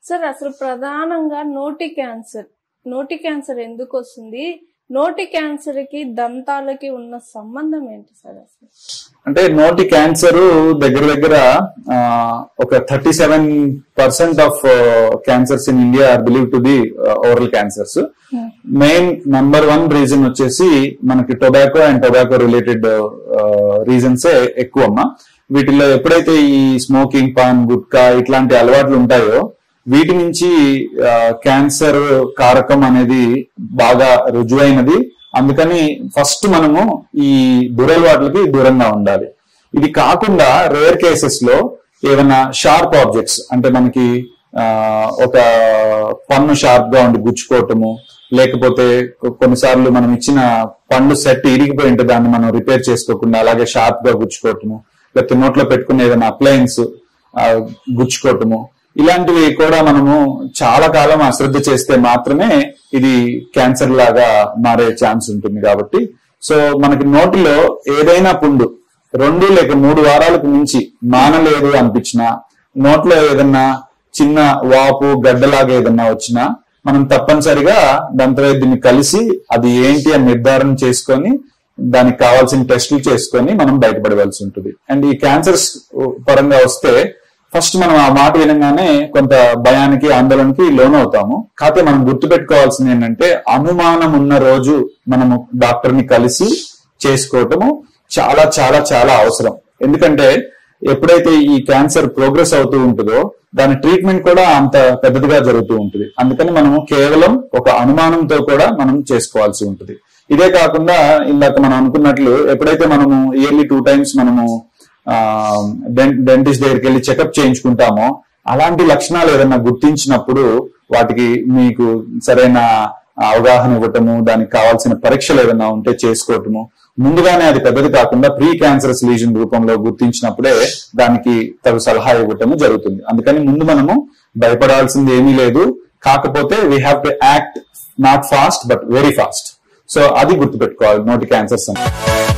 sir అసలు ప్రధానంగా నోటి క్యాన్సర్ నోటి క్యాన్సర్ ఎందుకు వస్తుంది నోటి క్యాన్సర్ కి దంతాలకి ఉన్న సంబంధం ఏంటి సార్ అసలు అంటే నోటి క్యాన్సర్ దగ్గర దగ్గర ఆ, ఒక thirty seven percent of cancers in India are believe to the oral cancers main number one reason వచ్చేసి మనకి టొబాకో అండ్ టొబాకో రిలేటెడ్ రీజన్సే ఎక్కువ అమ్మా వీటిలో ఎప్పుడైతే ఈ స్మోకింగ్ పాన్ గుట్కా ఇట్లాంటి అలవాట్లు ఉంటాయో వీటి నుంచి క్యాన్సర్ కారకం అనేది బాగా రుజువైనది అందుకని ఫస్ట్ మనము ఈ దురలవాట్లకి దూరంగా ఉండాలి ఇది కాకుండా రేర్ కేసెస్ లో ఏదైనా షార్ప్ ఆబ్జెక్ట్స్ అంటే మనకి ఆ, ఒక పన్ను షార్ప్ గా ఉండి గుచ్చుకోవటము లేకపోతే కొ- కొన్నిసార్లు మనం ఇచ్చిన పండు సెట్ ఇరిగిపోయి ఉంటే దాన్ని మనం రిపేర్ చేసుకోకుండా అలాగే షార్ప్ గా గుచ్చుకోవటము లేకపోతే నోట్లో పెట్టుకునే ఏదైనా అప్లయన్స్ గుచ్చుకోవటము ఇలాంటివి కూడా మనము చాలా కాలం అశ్రద్ధ చేస్తే మాత్రమే ఇది క్యాన్సర్ లాగా మారే ఛాన్స్ ఉంటుంది కాబట్టి సో మనకి నోటిలో ఏదైనా పుండు రెండు లేక మూడు వారాలకు మించి మానలేదు అనిపించినా నోట్లో ఏదన్నా చిన్న వాపు గడ్డలాగా ఏదన్నా వచ్చినా మనం తప్పనిసరిగా దంతవైద్యుని కలిసి అది ఏంటి అని నిర్ధారణ చేసుకొని దానికి కావాల్సిన టెస్టులు చేసుకొని మనం బయటపడవలసి ఉంటుంది అండ్ ఈ క్యాన్సర్స్ పరంగా వస్తే ఫస్ట్ మనం ఆ మాట వినగానే కొంత భయానికి ఆందోళనకి లోనవుతాము కాకపోతే మనం గుర్తుపెట్టుకోవాల్సింది ఏంటంటే అనుమానం ఉన్న రోజు మనము డాక్టర్ ని కలిసి చేసుకోవటము చాలా చాలా చాలా అవసరం ఎందుకంటే ఎప్పుడైతే ఈ క్యాన్సర్ ప్రోగ్రెస్ అవుతూ ఉంటుందో దాని ట్రీట్మెంట్ కూడా అంత పెద్దదిగా జరుగుతూ ఉంటుంది అందుకని మనము కేవలం ఒక అనుమానంతో కూడా మనం చేసుకోవాల్సి ఉంటుంది ఇదే కాకుండా ఇందాక మనం అనుకున్నట్లు ఎప్పుడైతే మనము ఇయర్లీ టూ టైమ్స్ మనము డెంటిస్ట్ దగ్గరికి వెళ్ళి చెకప్ చేయించుకుంటామో అలాంటి లక్షణాలు ఏదైనా గుర్తించినప్పుడు వాటికి మీకు సరైన అవగాహన ఇవ్వటము దానికి కావాల్సిన పరీక్షలు ఏదైనా ఉంటే చేసుకోవటము ముందుగానే అది పెద్దది కాకుండా ప్రీ క్యాన్సరస్ లీజన్ రూపంలో గుర్తించినప్పుడే దానికి తగు సలహా ఇవ్వటము జరుగుతుంది అందుకని ముందు మనము భయపడాల్సింది ఏమీ లేదు కాకపోతే we have to act not fast but very fast so అది గుర్తుపెట్టుకోవాలి నోటి క్యాన్సర్స్ అని